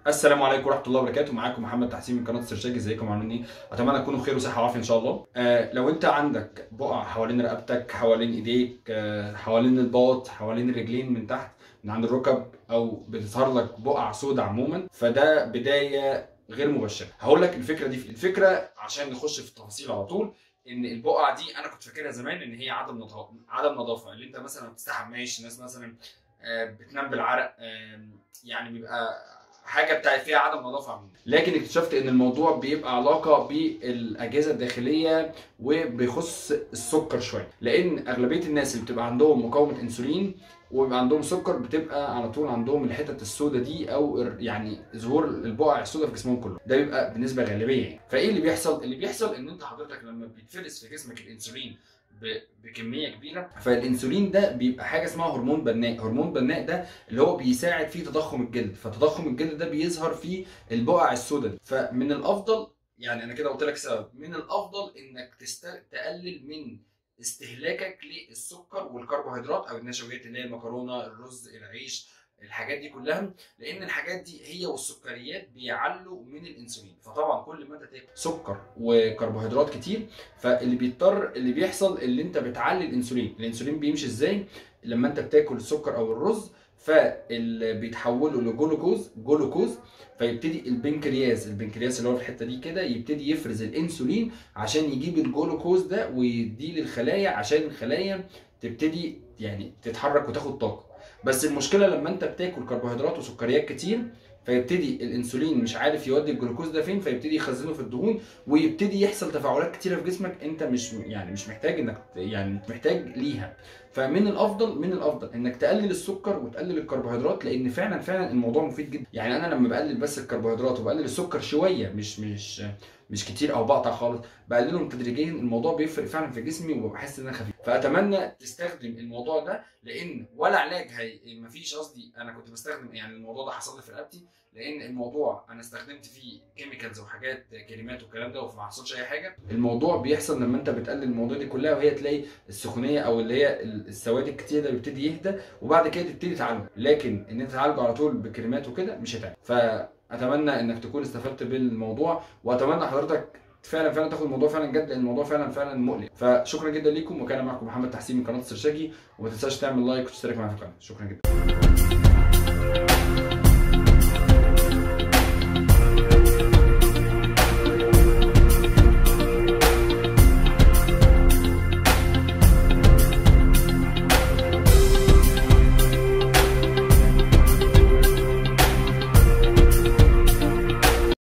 السلام عليكم ورحمه الله وبركاته معاكم محمد تحسين من قناه سرشاجي ازيكم عاملين ايه اتمنى تكونوا بخير وصحه وعافيه ان شاء الله آه لو انت عندك بقع حوالين رقبتك حوالين ايديك آه حوالين الباط حوالين الرجلين من تحت من عند الركب او بتظهر لك بقع سوداء عموما فده بدايه غير مبشره هقول لك الفكره دي الفكره عشان نخش في التفاصيل على طول ان البقع دي انا كنت فاكرها زمان ان هي عدم نظافه عدم نظافه اللي انت مثلا ما بتستحماش الناس مثلا آه، بتنام بالعرق آم، يعني بيبقى حاجه بتاعت فيها عدم نظافه عموما لكن اكتشفت ان الموضوع بيبقى علاقه بالاجهزه الداخليه وبيخص السكر شويه لان اغلبيه الناس اللي بتبقى عندهم مقاومه انسولين وبيبقى عندهم سكر بتبقى على طول عندهم الحتت السوداء دي او ال- يعني ظهور البقع السوداء في جسمهم كله ده بيبقى بالنسبه غالبيه يعني فايه اللي بيحصل اللي بيحصل ان انت حضرتك لما بيتفرز في جسمك الانسولين ب- بكميه كبيره فالانسولين ده بيبقى حاجه اسمها هرمون بناء هرمون بناء ده اللي هو بيساعد في تضخم الجلد فتضخم الجلد ده بيظهر في البقع السوداء دي فمن الافضل يعني انا كده قلت لك سبب من الافضل انك تست... تقلل من استهلاكك للسكر والكربوهيدرات او النشويات اللي هي المكرونه الرز العيش الحاجات دي كلها لان الحاجات دي هي والسكريات بيعلوا من الانسولين فطبعا كل ما انت تاكل سكر وكربوهيدرات كتير فاللي بيضطر اللي بيحصل اللي انت بتعلي الانسولين الانسولين بيمشي ازاي لما انت بتاكل السكر او الرز فاللي بيتحولوا لجلوكوز جلوكوز فيبتدي البنكرياس البنكرياس اللي هو في الحته دي كده يبتدي يفرز الانسولين عشان يجيب الجلوكوز ده ويديه للخلايا عشان الخلايا تبتدي يعني تتحرك وتاخد طاقه بس المشكله لما انت بتاكل كربوهيدرات وسكريات كتير فيبتدي الانسولين مش عارف يودي الجلوكوز ده فين فيبتدي يخزنه في الدهون ويبتدي يحصل تفاعلات كتيره في جسمك انت مش يعني مش محتاج انك يعني مش محتاج ليها فمن الافضل من الافضل انك تقلل السكر وتقلل الكربوهيدرات لان فعلا فعلا الموضوع مفيد جدا يعني انا لما بقلل بس الكربوهيدرات وبقلل السكر شويه مش مش مش كتير او بقطع خالص بقللهم تدريجيا الموضوع بيفرق فعلا في جسمي وبحس ان انا خفيف فاتمنى تستخدم الموضوع ده لان ولا علاج هي مفيش قصدي انا كنت بستخدم يعني الموضوع ده حصل لي في رقبتي لان الموضوع انا استخدمت فيه كيميكالز وحاجات كريمات والكلام ده وما حصلش اي حاجه الموضوع بيحصل لما انت بتقلل الموضوع دي كلها وهي تلاقي السخونيه او اللي هي السواد الكتير ده بيبتدي يهدى وبعد كده تبتدي تعالجه لكن ان انت تعالجه على طول بكريمات وكده مش هتعمل فاتمنى انك تكون استفدت بالموضوع واتمنى حضرتك فعلا فعلا تاخد الموضوع فعلا جد لان الموضوع فعلا فعلا مقلق فشكرا جدا ليكم وكان معكم محمد تحسين من قناه السرشاجي وما تنساش تعمل لايك وتشترك معايا في القناه شكرا جدا